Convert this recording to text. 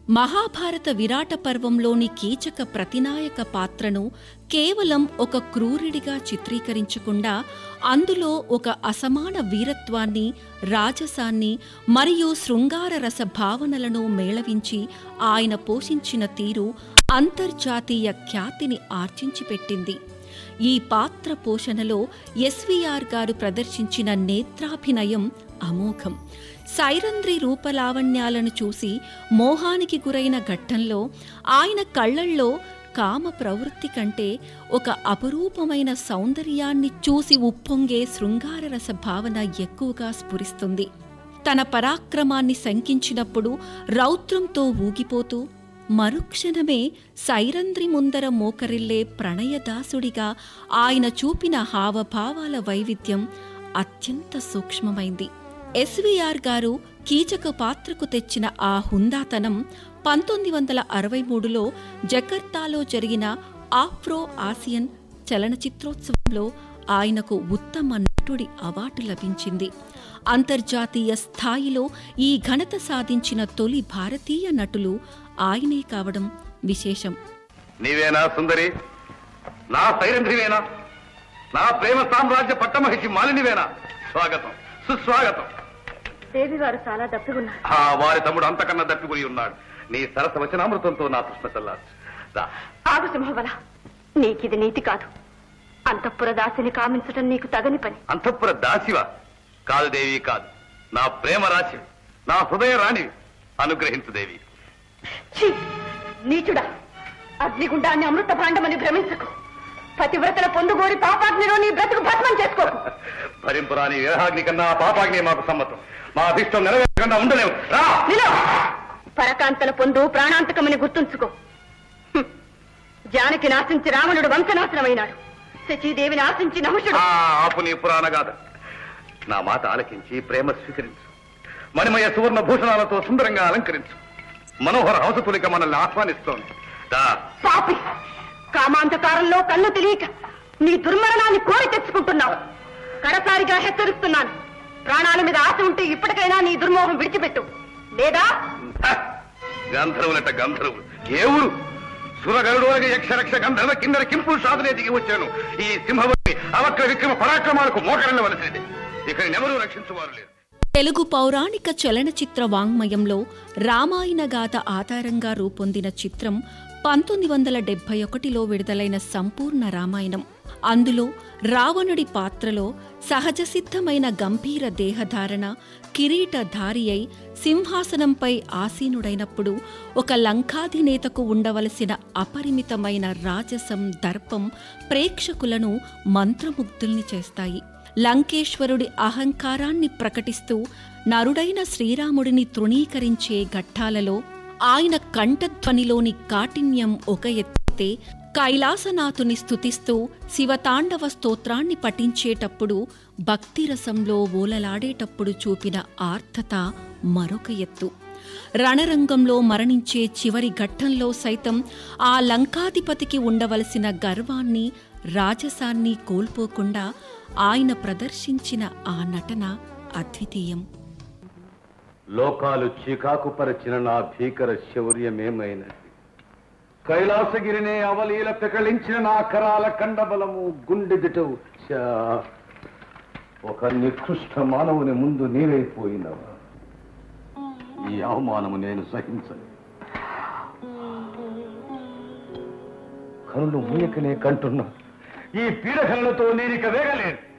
మహాభారత విరాట పర్వంలోని కీచక ప్రతినాయక పాత్రను కేవలం ఒక క్రూరుడిగా చిత్రీకరించకుండా అందులో ఒక అసమాన వీరత్వాన్ని రాజసాన్ని మరియు శృంగార రస భావనలను మేళవించి ఆయన పోషించిన తీరు అంతర్జాతీయ ఖ్యాతిని ఆర్జించిపెట్టింది ఈ పాత్ర పోషణలో ఎస్వీఆర్ గారు ప్రదర్శించిన నేత్రాభినయం అమోఘం సైరంధ్రి రూపలావణ్యాలను చూసి మోహానికి గురైన ఘట్టంలో ఆయన కళ్ళల్లో కామ ప్రవృత్తి కంటే ఒక అపురూపమైన సౌందర్యాన్ని చూసి ఉప్పొంగే శృంగారరస భావన ఎక్కువగా స్ఫురిస్తుంది తన పరాక్రమాన్ని శంకించినప్పుడు రౌద్రంతో ఊగిపోతూ మరుక్షణమే సైరంధ్రి ముందర మోకరిల్లే ప్రణయదాసుడిగా ఆయన చూపిన హావభావాల వైవిధ్యం అత్యంత సూక్ష్మమైంది ఎస్వీఆర్ గారు కీచక పాత్రకు తెచ్చిన ఆ హుందాతనం పంతొమ్మిది వందల అరవై మూడులో జకర్తాలో జరిగిన ఆఫ్రో ఆసియన్ చలనచిత్రోత్సవంలో ఆయనకు ఉత్తమ నటుడి అవార్డు లభించింది అంతర్జాతీయ స్థాయిలో ఈ ఘనత సాధించిన తొలి భారతీయ నటులు ఆయనే కావడం విశేషం నీవేనా సుందరి నా సైరంధ్రివేనా నా ప్రేమ సామ్రాజ్య పట్టమహిషి మాలినివేనా స్వాగతం సుస్వాగతం దేవి వారు చాలా దప్పిగున్నారు ఆ వారి తమ్ముడు అంతకన్నా దప్పిపోయి ఉన్నాడు నీ సరస వచనామృతంతో నా కృష్ణ చల్లార్చు రా. ఆగు సింహబల నీకిది నీతి కాదు అంతఃపుర దాసిని కామించటం నీకు తగని పని అంతఃపుర దాసివా కాదు దేవి కాదు నా ప్రేమ రాశి నా హృదయ రాణి అనుగ్రహించు దేవి ఛీ! నీచుడా అగ్నిగుండాన్ని అమృత భాండమని భ్రమించకు పతివ్రతల పొందుగోరి పాపాగ్నిలో నీ బ్రతుకు భస్మం చేసుకోకు భరింపురాని విరహాగ్ని కన్నా ఆ పాపాగ్ని మాకు సమ్మతం మా అభిష్టం నెరవేరకుండా ఉండలేము రా నిలో పరకాంతల పొందు ప్రాణాంతకమని గుర్తుంచుకో హ్మ్. జానకి నాశించి రావణుడు వంశనాశనమైనాడు శచీదేవిని ఆశించి నహుషుడు ఆ, ఆపు నీ పురాణ గాథ నా మాట ఆలకించి ప్రేమ స్వీకరించు మణిమయ సువర్ణ భూషణాలతో సుందరంగా అలంకరించు మనోహర హంసతులిక మనల్ని ఆహ్వానిస్తోంది దా. పాపి కామాంధకారంలో కన్ను తెలియక నీ దుర్మరణాన్ని కోరి తెచ్చుకుంటున్నావు కడసారిగా హెచ్చరిస్తున్నాను ప్రాణాల మీద ఆశ ఉంటే ఇప్పటికైనా నీ దుర్మోహం విడిచిపెట్టు లేదా హ! గంధర్వులట గంధర్వులు ఏ ఊరు సురగరుడు అనగా యక్షరక్ష గంధర్వ కిందర కింపులు సాధనే దిగి వచ్చాను ఈ సింహవతి అవక్ర విక్రమ పరాక్రమాలకు మోకరిల్లవలసింది ఇక్కడినెవరూ రక్షించువారు లేరు తెలుగు పౌరాణిక చలనచిత్ర వాంగ్మయంలో రామాయణ గాథ ఆధారంగా రూపొందిన చిత్రం పంతొమ్మిది వందల డెబ్బై ఒకటిలో విడుదలైన సంపూర్ణ రామాయణం అందులో రావణుడి పాత్రలో సహజ సిద్ధమైన గంభీర దేహధారణ కిరీటధారి అయి సింహాసనంపై ఆసీనుడైనప్పుడు ఒక లంకాధినేతకు ఉండవలసిన అపరిమితమైన రాజసం దర్పం ప్రేక్షకులను మంత్రముగ్ధుల్ని చేస్తాయి లంకేశ్వరుడి అహంకారాన్ని ప్రకటిస్తూ నరుడైన శ్రీరాముడిని తృణీకరించే ఘట్టాలలో ఆయన కంఠధ్వనిలోని కాఠిన్యం ఒక ఎత్తే కైలాసనాథుని స్తుతిస్తూ శివతాండవ స్తోత్రాన్ని పఠించేటప్పుడు భక్తిరసంలో ఓలలాడేటప్పుడు చూపిన ఆర్తత మరొక ఎత్తు రణరంగంలో మరణించే చివరి ఘట్టంలో సైతం ఆ లంకాధిపతికి ఉండవలసిన గర్వాన్ని రాజసాన్ని కోల్పోకుండా ఆయన ప్రదర్శించిన ఆ నటన అద్వితీయం లోకాలు చీకాకు పరిచిన నా భీకర శౌర్యమేమైనది కైలాసగిరినే అవలీల పెకళించిన నా కరాల కండబలము గుండెదిటవు శా. ఒక నికృష్ట మానవుని ముందు నీవైపోయినవా ఈ అవమానము నేను సహించను కనులు మూయకనే కంటున్నా ఈ పీడకలతో నేనిక వేగలేను